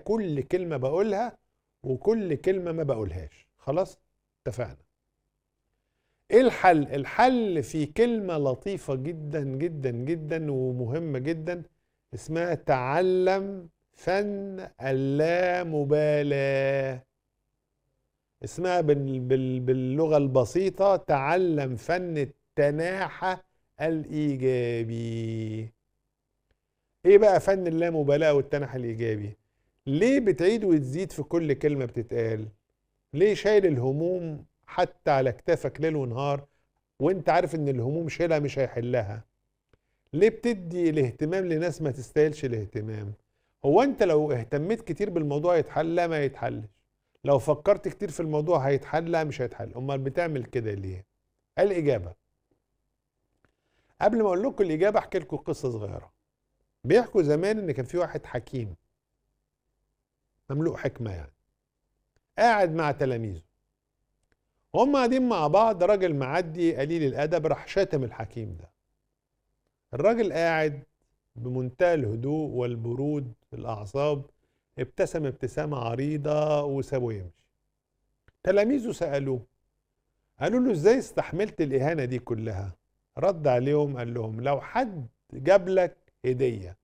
كل كلمة بقولها وكل كلمة ما بقولهاش خلاص اتفقنا ايه الحل الحل في كلمة لطيفة جدا جدا جدا ومهمة جدا اسمها تعلم فن اللامبالاة اسمها بال بال باللغة البسيطة تعلم فن التناحة الإيجابي ايه بقى فن اللامبالاة والتناحة الإيجابي ليه بتعيد وتزيد في كل كلمة بتتقال ليه شايل الهموم حتى على كتافك ليل ونهار وانت عارف ان الهموم شيلها مش هيحلها ليه بتدي الاهتمام لناس ما تستاهلش الاهتمام هو انت لو اهتميت كتير بالموضوع يتحل لا ما يتحلش لو فكرت كتير في الموضوع هيتحل لا مش هيتحل امال بتعمل كده ليه الاجابه قبل ما اقول لكم الاجابه احكي لكم قصه صغيره بيحكوا زمان ان كان في واحد حكيم مملوء حكمه يعني قاعد مع تلاميذه وهم قاعدين مع بعض راجل معدي قليل الادب راح شاتم الحكيم ده الراجل قاعد بمنتهى الهدوء والبرود الاعصاب ابتسم ابتسامه عريضه وسابه يمشي تلاميذه سالوه قالوا له ازاي استحملت الاهانه دي كلها رد عليهم قال لهم لو حد جاب لك هديه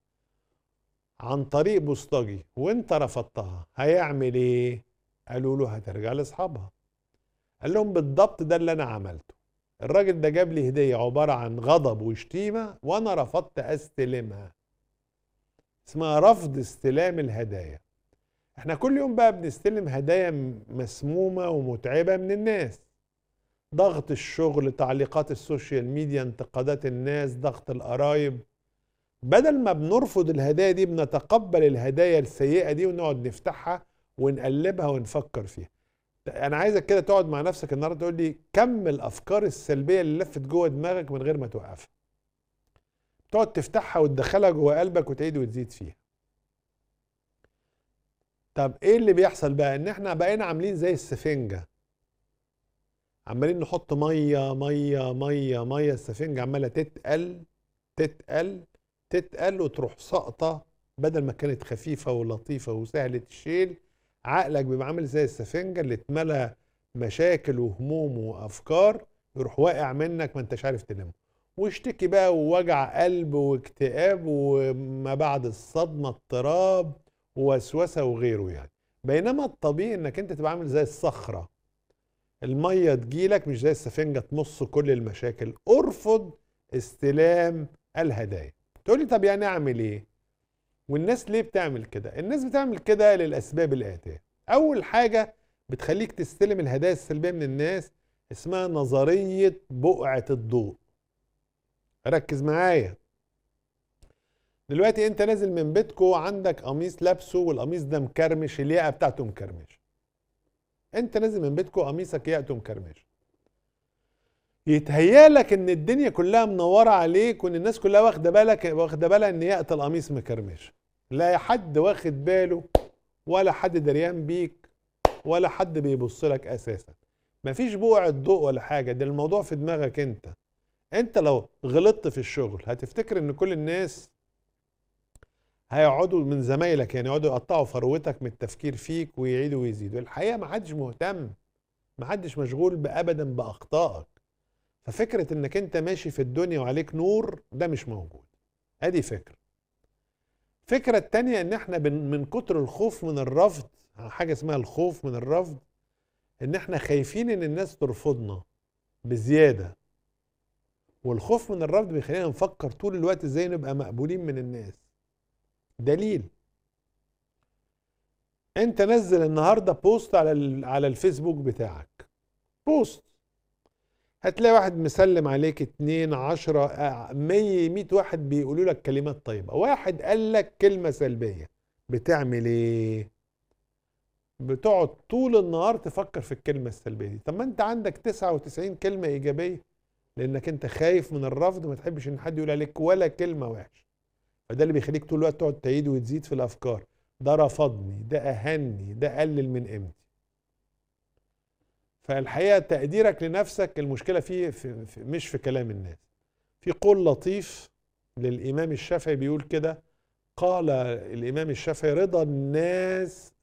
عن طريق بوسطجي وانت رفضتها هيعمل ايه قالوا له هترجع لاصحابها قال لهم بالضبط ده اللي انا عملته الراجل ده جاب لي هديه عباره عن غضب وشتيمه وانا رفضت استلمها اسمها رفض استلام الهدايا احنا كل يوم بقى بنستلم هدايا مسمومه ومتعبه من الناس ضغط الشغل تعليقات السوشيال ميديا انتقادات الناس ضغط القرايب بدل ما بنرفض الهدايا دي بنتقبل الهدايا السيئه دي ونقعد نفتحها ونقلبها ونفكر فيها انا عايزك كده تقعد مع نفسك النهارده تقول لي كم الافكار السلبيه اللي لفت جوه دماغك من غير ما توقفها تقعد تفتحها وتدخلها جوه قلبك وتعيد وتزيد فيها طب ايه اللي بيحصل بقى ان احنا بقينا عاملين زي السفنجه عمالين نحط ميه ميه ميه ميه السفنجه عماله تتقل تتقل تتقل وتروح ساقطه بدل ما كانت خفيفه ولطيفه وسهله الشيل عقلك بيبقى عامل زي السفنجه اللي اتملى مشاكل وهموم وافكار يروح واقع منك ما انتش عارف تلمه واشتكي بقى ووجع قلب واكتئاب وما بعد الصدمه اضطراب ووسوسه وغيره يعني بينما الطبيعي انك انت تبقى عامل زي الصخره الميه تجيلك مش زي السفنجه تمص كل المشاكل ارفض استلام الهدايا تقول لي طب يعني اعمل ايه والناس ليه بتعمل كده الناس بتعمل كده للاسباب الاتيه اول حاجه بتخليك تستلم الهدايا السلبيه من الناس اسمها نظريه بقعه الضوء ركز معايا دلوقتي انت نازل من بيتكو عندك قميص لابسه والقميص ده مكرمش الياقه بتاعته مكرمشه انت نازل من بيتكو قميصك ياقته مكرمشه يتهيالك ان الدنيا كلها منوره عليك وان الناس كلها واخده بالك واخده بالها ان ياقه القميص مكرمشه لا حد واخد باله ولا حد دريان بيك ولا حد بيبص لك اساسا مفيش بقعة ضوء ولا حاجة ده الموضوع في دماغك انت انت لو غلطت في الشغل هتفتكر ان كل الناس هيقعدوا من زمايلك يعني يقعدوا يقطعوا فروتك من التفكير فيك ويعيدوا ويزيدوا الحقيقة ما حدش مهتم ما حدش مشغول ابدا باخطائك ففكرة انك انت ماشي في الدنيا وعليك نور ده مش موجود ادي فكرة الفكرة التانية ان احنا من كتر الخوف من الرفض حاجة اسمها الخوف من الرفض ان احنا خايفين ان الناس ترفضنا بزيادة والخوف من الرفض بيخلينا نفكر طول الوقت ازاي نبقى مقبولين من الناس دليل انت نزل النهارده بوست على على الفيسبوك بتاعك بوست هتلاقي واحد مسلم عليك اتنين عشرة مية مية واحد بيقولوا لك كلمات طيبة واحد قال لك كلمة سلبية بتعمل ايه بتقعد طول النهار تفكر في الكلمة السلبية دي طب ما انت عندك تسعة وتسعين كلمة ايجابية لانك انت خايف من الرفض ما تحبش ان حد يقول عليك ولا كلمة وحشة فده اللي بيخليك طول الوقت تقعد تعيد وتزيد في الافكار ده رفضني ده اهني ده قلل من قيمتي فالحقيقه تقديرك لنفسك المشكله فيه في في مش في كلام الناس في قول لطيف للامام الشافعي بيقول كده قال الإمام الشافعي رضا الناس